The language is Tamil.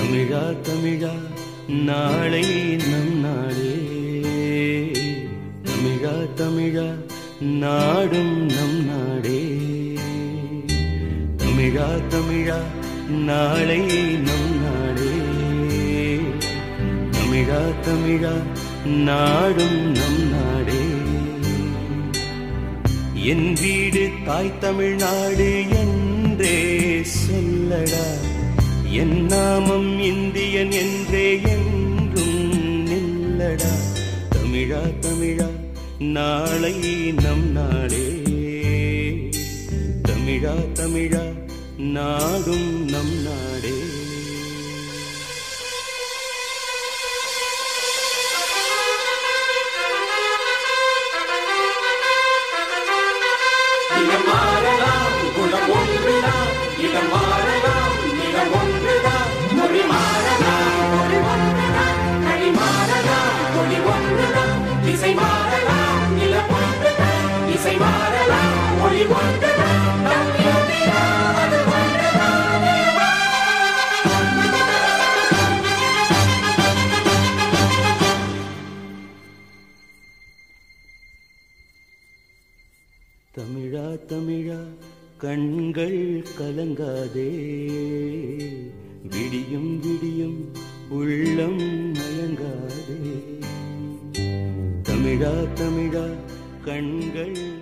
தமிழா தமிழா நாளை நம் நாடே தமிழா தமிழா நாடும் நம் நாடே தமிழா தமிழா நாளை நம் நாடே தமிழா தமிழா நாடும் நம் நாடே என் வீடு தாய் தமிழ்நாடு என்றே சொல்லடா என் நாமம் இந்தியன் என்றே என்றும் நில்லடா தமிழா தமிழா நாளை நம் நாடே தமிழா தமிழா நாடும் நம் நாடே இடம் மாறலாம் குணம் ஒன்றுதான் இடம் மாறலாம் நிலம் ஒன்றுதான் மொழி மாறலாம் மொழி ஒன்றுதான் கனி மாறலாம் மொழி ஒன்றுதான் இசை மாறலாம் நிலம் ஒன்றுதான் இசை மாறலாம் மொழி ஒன்றுதான் நம் இந்தியா அது ஒன்றுதான் தமிழா தமிழா கண்கள் கலங்காதே விடியும் விடியும் உள்ளம் மயங்காதே தமிழா தமிழா கண்கள்